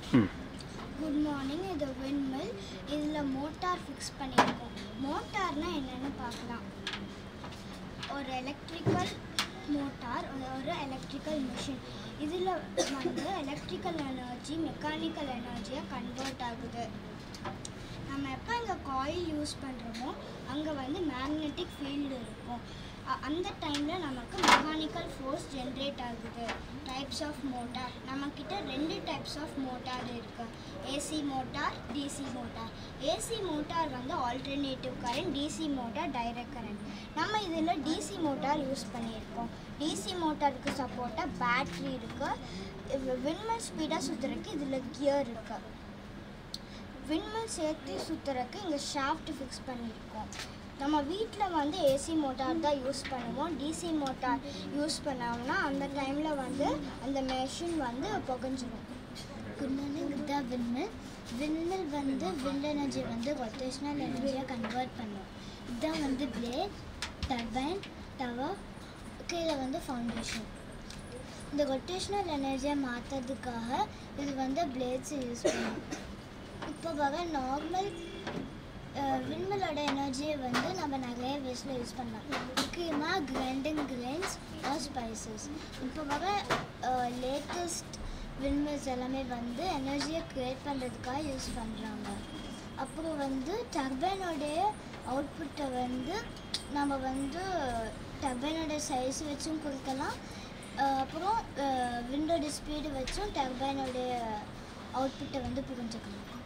ம் good morning இது விண்மில் இதில் மோட்டார் ஃபிக்ஸ் பண்ணியிருக்கோம் மோட்டார்னால் என்னென்னு பார்க்கலாம் ஒரு எலக்ட்ரிக்கல் மோட்டார் ஒரு எலக்ட்ரிக்கல் மிஷின் இதில் வந்து எலக்ட்ரிக்கல் எனர்ஜி மெக்கானிக்கல் எனர்ஜியாக கன்வெர்ட் ஆகுது நம்ம எப்போ இங்கே காயில் யூஸ் பண்ணுறோமோ அங்கே வந்து மேக்னெட்டிக் ஃபீல்டு இருக்கும் அ- அந்த டைமில் நமக்கு மெக்கானிக்கல் ஃபோர்ஸ் ஜென்ரேட் ஆகுது டைப்ஸ் ஆஃப் மோட்டார் நம்மக்கிட்ட ரெண்டு டைப்ஸ் ஆஃப் மோட்டார் இருக்குது AC motor DC motor AC motor வந்து alternative current DC motor direct current நம்ம இதில் டிசி மோட்டார் யூஸ் பண்ணியிருக்கோம் டிசி மோட்டாருக்கு சப்போர்ட்டாக பேட்ரி இருக்குது விண்மல் ஸ்பீடாக சுற்றுறதுக்கு இதில் கியர் இருக்குது விண்மில் சேர்த்து சுற்றுறதுக்கு இங்கே ஷாஃப்ட் ஃபிக்ஸ் பண்ணியிருக்கோம் நம்ம வீட்டில் வந்து ஏசி மோட்டார் தான் யூஸ் பண்ணுவோம் டிசி மோட்டார் யூஸ் பண்ணோம்னா அந்த டைமில் வந்து அந்த மெஷின் வந்து புகஞ்சிடும் குட் மார்னிங் இதுதான் விண்மில் விண்மில் வந்து விண்ட் எனர்ஜி வந்து ரொட்டேஷனல் எனர்ஜியாக கன்வெர்ட் பண்ணும் இதுதான் வந்து பிளேட் டர்பைன் டவர் கீழே வந்து ஃபவுண்டேஷன் இந்த ரொட்டேஷனல் எனர்ஜியை மாற்றுறதுக்காக இது வந்து பிளேட்ஸ் யூஸ் பண்ணும் இப்போ வர நார்மல் விண்மிலோட எனர்ஜியை வந்து நம்ம நிறைய வேஸ்டில் யூஸ் பண்ணலாம் முக்கியமாக கிரைண்டிங் கிரைன்ஸ் ஆர் ஸ்பைசஸ் இப்போ வர லேட்டஸ்ட் விண்மில்ஸ் எல்லாமே வந்து எனர்ஜியை க்ரியேட் பண்ணுறதுக்காக யூஸ் பண்ணுறாங்க அப்புறம் வந்து டர்பைனோடைய அவுட்புட்டை வந்து நம்ம வந்து டர்பைனோட சைஸ் வச்சும் கொடுக்கலாம் அஹ் அப்புறம் விண்டோட ஸ்பீடு வச்சும் டர்பைனோடைய அவுட்புட்டை வந்து புரிஞ்சுக்கலாம்